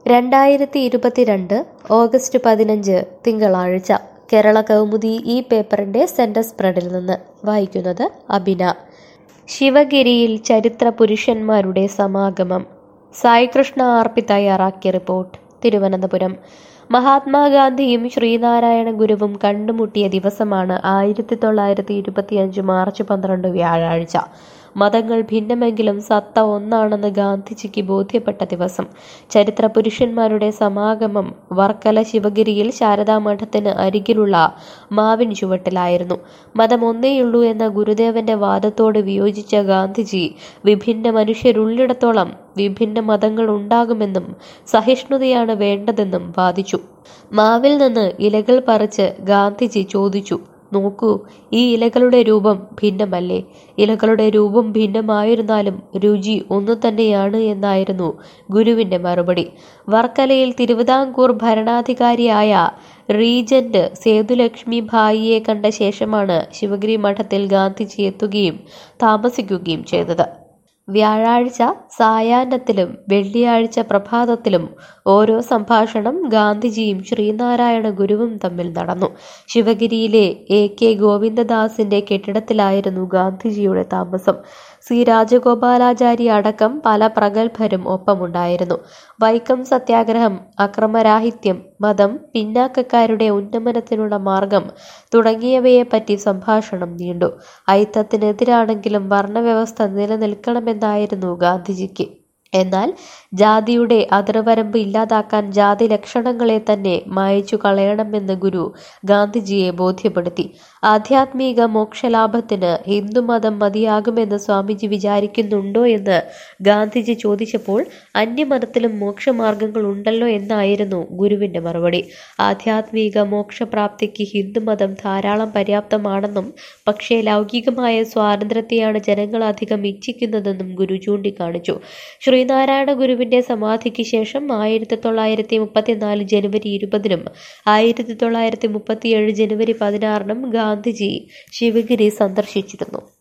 രണ്ടായിരത്തി ഇരുപത്തിരണ്ട് ഓഗസ്റ്റ് പതിനഞ്ച് തിങ്കളാഴ്ച കേരള കൗമുദി ഈ പേപ്പറിന്റെ സെന്റർ സ്പ്രെഡിൽ നിന്ന് വായിക്കുന്നത് അബിന ശിവഗിരിയിൽ ചരിത്ര പുരുഷന്മാരുടെ സമാഗമം സായികൃഷ്ണ ആർ പി തയ്യാറാക്കിയ റിപ്പോർട്ട് തിരുവനന്തപുരം മഹാത്മാഗാന്ധിയും ശ്രീനാരായണ ഗുരുവും കണ്ടുമുട്ടിയ ദിവസമാണ് ആയിരത്തി തൊള്ളായിരത്തി ഇരുപത്തിയഞ്ച് മാർച്ച് പന്ത്രണ്ട് വ്യാഴാഴ്ച മതങ്ങൾ ഭിന്നമെങ്കിലും സത്ത ഒന്നാണെന്ന് ഗാന്ധിജിക്ക് ബോധ്യപ്പെട്ട ദിവസം ചരിത്ര പുരുഷന്മാരുടെ സമാഗമം വർക്കല ശിവഗിരിയിൽ ശാരദാമഠത്തിന് അരികിലുള്ള മാവിൻ ചുവട്ടിലായിരുന്നു മതം ഒന്നേയുള്ളൂ എന്ന ഗുരുദേവന്റെ വാദത്തോട് വിയോജിച്ച ഗാന്ധിജി വിഭിന്ന മനുഷ്യരുള്ളിടത്തോളം വിഭിന്ന മതങ്ങൾ ഉണ്ടാകുമെന്നും സഹിഷ്ണുതയാണ് വേണ്ടതെന്നും വാദിച്ചു മാവിൽ നിന്ന് ഇലകൾ പറിച്ച് ഗാന്ധിജി ചോദിച്ചു നോക്കൂ ഈ ഇലകളുടെ രൂപം ഭിന്നമല്ലേ ഇലകളുടെ രൂപം ഭിന്നമായിരുന്നാലും രുചി ഒന്നു തന്നെയാണ് എന്നായിരുന്നു ഗുരുവിന്റെ മറുപടി വർക്കലയിൽ തിരുവിതാംകൂർ ഭരണാധികാരിയായ റീജന്റ് സേതുലക്ഷ്മി ഭായിയെ കണ്ട ശേഷമാണ് ശിവഗിരി മഠത്തിൽ ഗാന്ധിജി എത്തുകയും താമസിക്കുകയും ചെയ്തത് വ്യാഴാഴ്ച സായാഹ്നത്തിലും വെള്ളിയാഴ്ച പ്രഭാതത്തിലും ഓരോ സംഭാഷണം ഗാന്ധിജിയും ശ്രീനാരായണ ഗുരുവും തമ്മിൽ നടന്നു ശിവഗിരിയിലെ എ കെ ഗോവിന്ദദാസിന്റെ കെട്ടിടത്തിലായിരുന്നു ഗാന്ധിജിയുടെ താമസം സി രാജഗോപാലാചാരി അടക്കം പല പ്രഗത്ഭരും ഒപ്പമുണ്ടായിരുന്നു വൈക്കം സത്യാഗ്രഹം അക്രമരാഹിത്യം മതം പിന്നാക്കക്കാരുടെ ഉന്നമനത്തിനുള്ള മാർഗം തുടങ്ങിയവയെപ്പറ്റി സംഭാഷണം നീണ്ടു ഐത്തത്തിനെതിരാണെങ്കിലും വർണ്ണവ്യവസ്ഥ നിലനിൽക്കണമെന്നായിരുന്നു ഗാന്ധിജിക്ക് എന്നാൽ ജാതിയുടെ അതിർവരമ്പ് ഇല്ലാതാക്കാൻ ജാതി ലക്ഷണങ്ങളെ തന്നെ മായച്ചു കളയണമെന്ന് ഗുരു ഗാന്ധിജിയെ ബോധ്യപ്പെടുത്തി ആധ്യാത്മിക മോക്ഷലാഭത്തിന് ഹിന്ദുമതം മതിയാകുമെന്ന് സ്വാമിജി വിചാരിക്കുന്നുണ്ടോ എന്ന് ഗാന്ധിജി ചോദിച്ചപ്പോൾ അന്യമതത്തിലും മോക്ഷമാർഗങ്ങൾ ഉണ്ടല്ലോ എന്നായിരുന്നു ഗുരുവിന്റെ മറുപടി ആധ്യാത്മിക മോക്ഷപ്രാപ്തിക്ക് ഹിന്ദുമതം ധാരാളം പര്യാപ്തമാണെന്നും പക്ഷേ ലൗകികമായ സ്വാതന്ത്ര്യത്തെയാണ് ജനങ്ങൾ അധികം ഇച്ഛിക്കുന്നതെന്നും ഗുരു ചൂണ്ടിക്കാണിച്ചു ശ്രീനാരായണ ഗുരുവിന്റെ സമാധിക്ക് ശേഷം ആയിരത്തി തൊള്ളായിരത്തി മുപ്പത്തിനാല് ജനുവരി ഇരുപതിനും ആയിരത്തി തൊള്ളായിരത്തി മുപ്പത്തിയേഴ് ജനുവരി പതിനാറിനും ഗാന്ധിജി ശിവഗിരി സന്ദർശിച്ചിരുന്നു